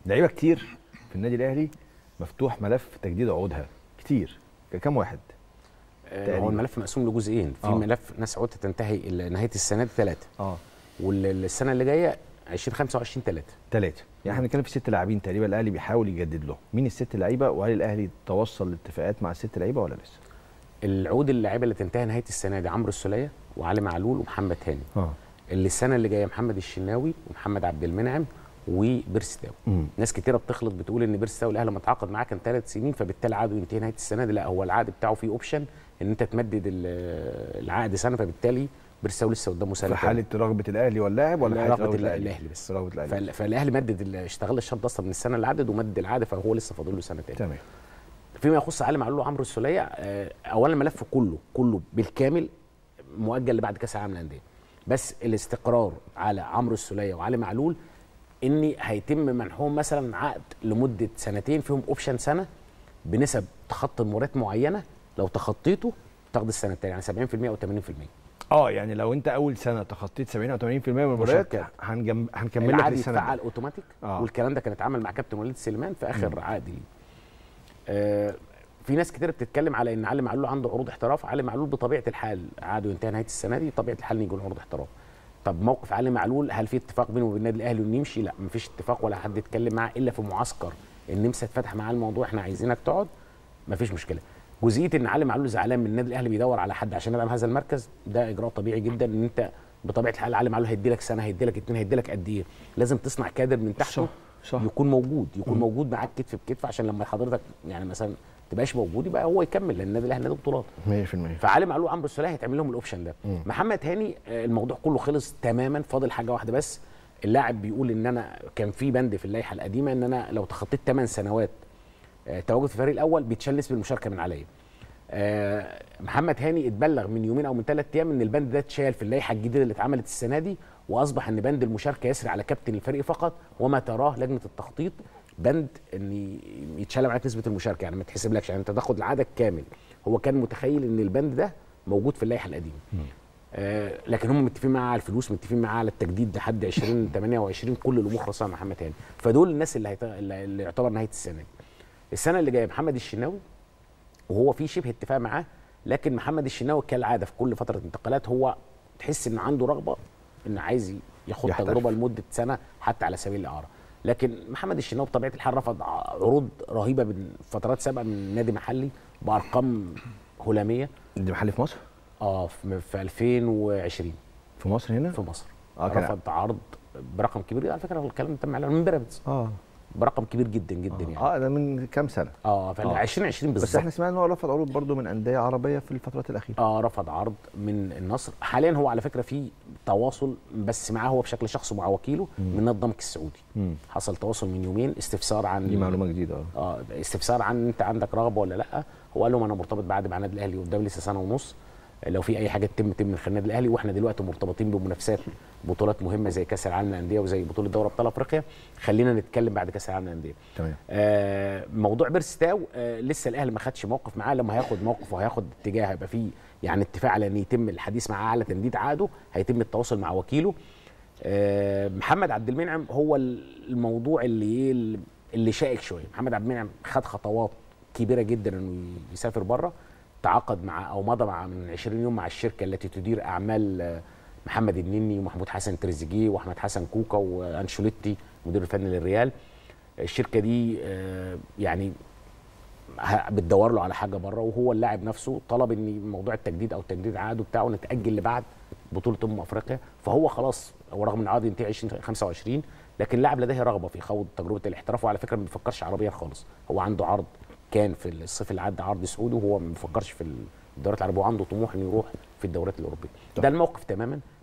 لعيبه كتير في النادي الاهلي مفتوح ملف تجديد عقودها كتير كم واحد آه، تقريباً. هو الملف مقسوم لجزئين في آه. ملف ناس عقودها تنتهي ال- نهايه السنه دي ثلاثه اه والسنه اللي جايه 2025 ثلاثه ثلاثه يعني احنا بنتكلم في ست لاعبين تقريبا الاهلي بيحاول يجدد لهم مين الست لعيبه وهل الاهلي توصل لاتفاقات مع الست لعيبه ولا لسه العقود اللاعيبه اللي تنتهي نهايه السنه دي عمرو السوليه وعلي معلول ومحمد هاني اه اللي السنه اللي جايه محمد الشناوي ومحمد عبد المنعم وبيرستاو مم. ناس كتيره بتخلط بتقول ان بيرستاو الاهلي لما اتعاقد معاه كان ثلاث سنين فبالتالي عقده ينتهي نهايه السنه دي لا هو العقد بتاعه فيه اوبشن ان انت تمدد ال- العقد سنه فبالتالي بيرستاو لسه قدامه سنه في حاله رغبه الاهلي واللاعب ولا لا، حالة رغبه الأهلي- الاهلي بس رغبه الاهلي فال- فالاهلي مدد ال- اشتغل الشرط اصلا من السنه اللي عدت ومدد العقد فهو لسه فاضل له سنه تاني تمام فيما يخص علي معلول وعمرو السوليه آه، اولا الملف كله كله بالكامل مؤجل لبعد كاس العالم للانديه بس الاستقرار على عمرو السوليه وعلي معلول ان هيتم منحهم مثلا عقد لمده سنتين فيهم اوبشن سنه بنسب تخطي المباريات معينه لو تخطيته تاخد السنه الثانيه يعني 70% او 80% اه يعني لو انت اول سنه تخطيت 70 او 80% من المباريات مشاركات. هنجم... هنكمل لك العقد للسنه يتفعل دي. اوتوماتيك آه. والكلام ده كان اتعمل مع كابتن وليد سليمان في اخر عقد ليه آه في ناس كتير بتتكلم على ان علي معلول عنده عروض احتراف علي معلول بطبيعه الحال عقده ينتهي نهايه السنه دي طبيعه الحال يجي له عروض احتراف طب موقف علي معلول هل في اتفاق بينه وبين النادي الاهلي انه يمشي لا مفيش اتفاق ولا حد اتكلم معاه الا في معسكر النمسا اتفتح معاه الموضوع احنا عايزينك تقعد مفيش مشكله جزئيه ان علي معلول زعلان من النادي الاهلي بيدور على حد عشان يدعم هذا المركز ده اجراء طبيعي جدا ان انت بطبيعه الحال علي معلول هيدي لك سنه هيدي لك اتنين هيدي لك قد ايه لازم تصنع كادر من تحته صح، صح. يكون موجود يكون موجود معاك كتف بكتف عشان لما حضرتك يعني مثلا تبقاش موجود يبقى هو يكمل لان النادي الاهلي نادي بطولات 100% فعلي معلول وعمرو السوليه هيتعمل لهم الاوبشن ده مم. محمد هاني آه، الموضوع كله خلص تماما فاضل حاجه واحده بس اللاعب بيقول ان انا كان في بند في اللائحه القديمه ان انا لو تخطيت 8 سنوات آه، تواجد في الفريق الاول بيتشال نسبه المشاركه من عليا آه، محمد هاني اتبلغ من يومين او من ثلاث ايام ان البند ده اتشال في اللائحه الجديده اللي اتعملت السنه دي واصبح ان بند المشاركه يسري على كابتن الفريق فقط وما تراه لجنه التخطيط بند ان يتشال معاك نسبه المشاركه يعني ما تحسبلكش يعني انت تاخد العدد كامل هو كان متخيل ان البند ده موجود في اللائحه القديمه آه لكن هم متفقين معاه على الفلوس متفقين معاه على التجديد لحد 2028 كل الامور خلصانه مع محمد هاني فدول الناس اللي هيت... اللي يعتبر نهايه السنه دي السنه اللي جايه محمد الشناوي وهو في شبه اتفاق معاه لكن محمد الشناوي كالعاده في كل فتره انتقالات هو تحس ان عنده رغبه ان عايز ياخد يحترف. تجربه لمده سنه حتى على سبيل الاعاره لكن محمد الشناوي بطبيعه الحال رفض عروض رهيبه من فترات سابقه من نادي محلي بارقام هلاميه دي محل في مصر اه في في 2020 في مصر هنا في مصر آه، كان- رفض عرض برقم كبير على فكره الكلام ده تم اعلانه من بيراميدز اه برقم كبير جدا جدا يعني اه ده من كام سنه اه في آه. 2020 بس بالظبط احنا سمعنا ان هو رفض عروض برضه من انديه عربيه في الفترات الاخيره اه رفض عرض من النصر حاليا هو على فكره في تواصل بس معاه هو بشكل شخصي مع وكيله من نادي الضمك السعودي مم. حصل تواصل من يومين استفسار عن دي معلومه جديده اه اه استفسار عن انت عندك رغبه ولا لا هو قال لهم انا مرتبط بعد مع النادي الاهلي قدام لسه سنه ونص لو في اي حاجه تتم تتم من خلال النادي الاهلي واحنا دلوقتي مرتبطين بمنافسات بطولات مهمه زي كاس العالم للانديه وزي بطوله دوري ابطال افريقيا خلينا نتكلم بعد كاس العالم للانديه تمام آه موضوع بيرستاو آه لسه الاهلي ما خدش موقف معاه لما هياخد موقف وهياخد اتجاه هيبقى فيه يعني اتفاق على ان يتم الحديث معاه على تمديد عقده هيتم التواصل مع وكيله آه محمد عبد المنعم هو الموضوع اللي ايه اللي شائك شويه محمد عبد المنعم خد خطوات كبيره جدا انه يسافر بره تعاقد مع او مضى مع من 20 يوم مع الشركه التي تدير اعمال آه، محمد النني ومحمود حسن تريزيجيه واحمد حسن كوكا وانشوليتي مدير الفني للريال الشركه دي آه، يعني ه- بتدور له على حاجه بره وهو اللاعب نفسه طلب ان موضوع التجديد او تجديد عقده بتاعه نتاجل لبعد بطوله امم افريقيا فهو خلاص هو رغم ان عقده ينتهي 2025 لكن اللاعب لديه رغبه في خوض تجربه الاحتراف وعلى فكره ما بيفكرش عربيا خالص هو عنده عرض كان في الصيف اللي عدى عرض سعودي وهو ما بيفكرش في الدوريات العربيه وعنده طموح انه يروح في الدوريات الاوروبيه ده الموقف تماما